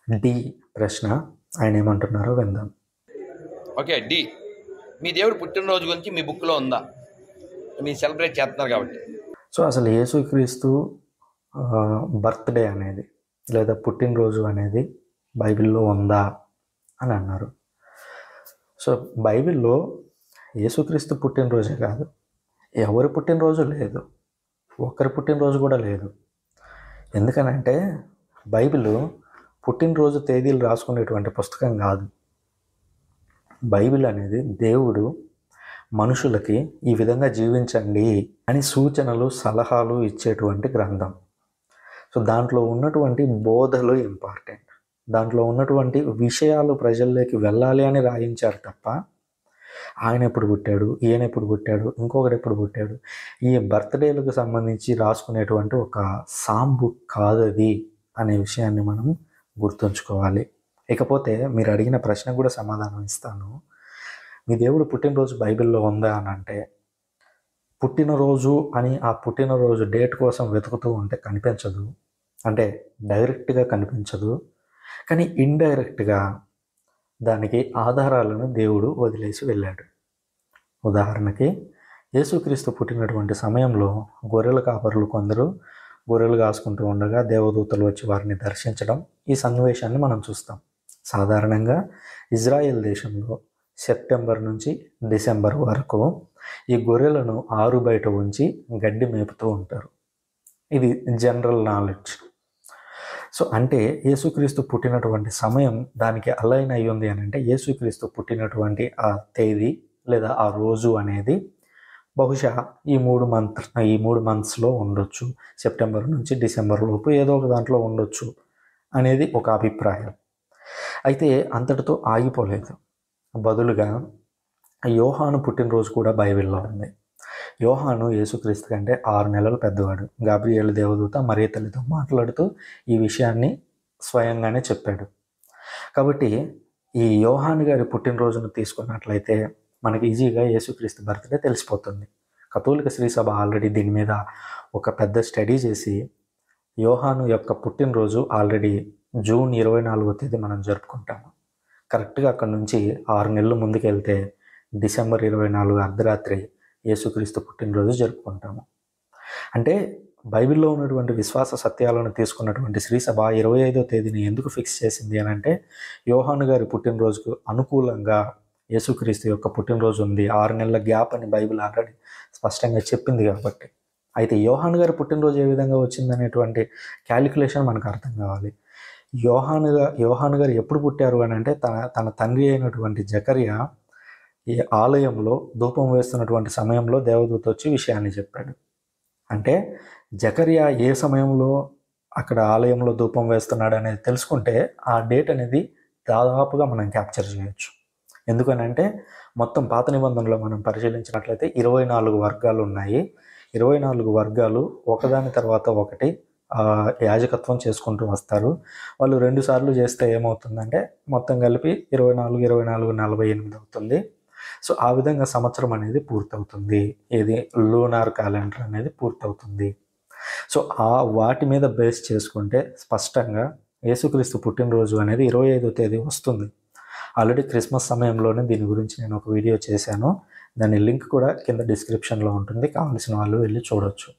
D ప్రశ్న ఆయన ఏమంటున్నారో విందాం ఓకే డి మీ దేవుడు పుట్టినరోజు గురించి మీ బుక్లో ఉందా మీరు సెలబ్రేట్ చేస్తున్నారు కాబట్టి సో అసలు యేసుక్రీస్తు బర్త్డే అనేది లేదా పుట్టినరోజు అనేది బైబిల్లో ఉందా అని అన్నారు సో బైబిల్లో యేసుక్రీస్తు పుట్టినరోజే కాదు ఎవరి పుట్టినరోజు లేదు ఒక్కరి పుట్టినరోజు కూడా లేదు ఎందుకనంటే బైబిల్ పుట్టినరోజు తేదీలు రాసుకునేటువంటి పుస్తకం కాదు బైబిల్ అనేది దేవుడు మనుషులకి ఈ విధంగా జీవించండి అని సూచనలు సలహాలు ఇచ్చేటువంటి గ్రంథం సో దాంట్లో ఉన్నటువంటి బోధలు ఇంపార్టెంట్ దాంట్లో ఉన్నటువంటి విషయాలు ప్రజల్లోకి వెళ్ళాలి అని రాయించారు తప్ప ఆయన ఎప్పుడు పుట్టాడు ఈయన ఎప్పుడు పుట్టాడు ఇంకొకటి ఎప్పుడు పుట్టాడు ఈ బర్త్డేలకు సంబంధించి రాసుకునేటువంటి ఒక సాంబు కాదది అనే విషయాన్ని మనం గుర్తుంచుకోవాలి ఇకపోతే మీరు అడిగిన ప్రశ్న కూడా సమాధానం ఇస్తాను మీ దేవుడు పుట్టినరోజు బైబిల్లో ఉందా అని అంటే పుట్టినరోజు అని ఆ పుట్టినరోజు డేట్ కోసం వెతుకుతూ ఉంటే కనిపించదు అంటే డైరెక్ట్గా కనిపించదు కానీ ఇండైరెక్ట్గా దానికి ఆధారాలను దేవుడు వదిలేసి వెళ్ళాడు ఉదాహరణకి యేసుక్రీస్తు పుట్టినటువంటి సమయంలో గొర్రెల కాపరులు కొందరు గొర్రెలు కాసుకుంటూ ఉండగా దేవదూతలు వచ్చి వారిని దర్శించడం ఈ సన్నివేశాన్ని మనం చూస్తాం సాధారణంగా ఇజ్రాయెల్ దేశంలో సెప్టెంబర్ నుంచి డిసెంబర్ వరకు ఈ గొర్రెలను ఆరు బయట ఉంచి గడ్డి మేపుతూ ఉంటారు ఇది జనరల్ నాలెడ్జ్ సో అంటే యేసుక్రీస్తు పుట్టినటువంటి సమయం దానికి అలైన్ అయి ఉంది అని అంటే యేసుక్రీస్తు పుట్టినటువంటి ఆ తేదీ లేదా ఆ రోజు అనేది బహుశా ఈ మూడు మంత్ ఈ మూడు మంత్స్లో ఉండొచ్చు సెప్టెంబర్ నుంచి డిసెంబర్ లోపు ఏదో ఒక దాంట్లో ఉండొచ్చు అనేది ఒక అభిప్రాయం అయితే అంతటితో ఆగిపోలేదు బదులుగా యోహాను పుట్టినరోజు కూడా బైబిల్లో ఉంది యోహాను యేసుక్రీస్తు కంటే ఆరు నెలలు పెద్దవాడు గాబ్రియేలు దేవదూత మరీ తల్లితో మాట్లాడుతూ ఈ విషయాన్ని స్వయంగానే చెప్పాడు కాబట్టి ఈ యోహాను గారి పుట్టినరోజును తీసుకున్నట్లయితే మనకి ఈజీగా యేసుక్రీస్తు బర్త్డే తెలిసిపోతుంది కథోలిక శ్రీ సభ ఆల్రెడీ దీని మీద ఒక పెద్ద స్టడీ చేసి యోహాను యొక్క పుట్టినరోజు ఆల్రెడీ జూన్ ఇరవై నాలుగో తేదీ మనం జరుపుకుంటాము కరెక్ట్గా అక్కడ నుంచి ఆరు నెలలు ముందుకు వెళ్తే డిసెంబర్ ఇరవై నాలుగు అర్ధరాత్రి యేసుక్రీస్తు పుట్టినరోజు జరుపుకుంటాము అంటే బైబిల్లో ఉన్నటువంటి విశ్వాస సత్యాలను తీసుకున్నటువంటి శ్రీసభ ఇరవై ఐదో తేదీని ఎందుకు ఫిక్స్ చేసింది అని అంటే యోహాను గారి పుట్టినరోజుకు అనుకూలంగా యేసుక్రీస్తు యొక్క పుట్టినరోజు ఉంది ఆరు నెలల గ్యాప్ అని బైబిల్ ఆల్రెడీ స్పష్టంగా చెప్పింది కాబట్టి అయితే యోహాను గారి పుట్టినరోజు ఏ విధంగా వచ్చిందనేటువంటి క్యాలిక్యులేషన్ మనకు అర్థం కావాలి యోహానుగా యోహాను గారు ఎప్పుడు పుట్టారు అని అంటే తన తన తండ్రి అయినటువంటి జకర్య ఈ ఆలయంలో ధూపం వేస్తున్నటువంటి సమయంలో దేవదూత వచ్చి విషయాన్ని చెప్పాడు అంటే జకర్య ఏ సమయంలో అక్కడ ఆలయంలో ధూపం వేస్తున్నాడు అనేది తెలుసుకుంటే ఆ డేట్ అనేది దాదాపుగా మనం క్యాప్చర్ చేయొచ్చు ఎందుకనంటే మొత్తం పాత నిబంధనలో మనం పరిశీలించినట్లయితే ఇరవై నాలుగు వర్గాలు ఉన్నాయి ఇరవై నాలుగు వర్గాలు ఒకదాని తర్వాత ఒకటి ఆ, యాజకత్వం చేసుకుంటూ వస్తారు వాళ్ళు రెండు సార్లు చేస్తే ఏమవుతుందంటే మొత్తం కలిపి ఇరవై నాలుగు ఇరవై నాలుగు నలభై ఎనిమిది అవుతుంది సో ఆ విధంగా సంవత్సరం అనేది పూర్తవుతుంది ఇది లూనార్ క్యాలెండర్ అనేది పూర్తవుతుంది సో ఆ వాటి మీద బేస్ చేసుకుంటే స్పష్టంగా యేసుక్రీస్తు పుట్టినరోజు అనేది ఇరవై ఐదో తేదీ వస్తుంది ఆల్రెడీ క్రిస్మస్ సమయంలోనే దీని గురించి నేను ఒక వీడియో చేశాను దాని లింక్ కూడా కింద డిస్క్రిప్షన్లో ఉంటుంది కావాల్సిన వాళ్ళు వెళ్ళి చూడొచ్చు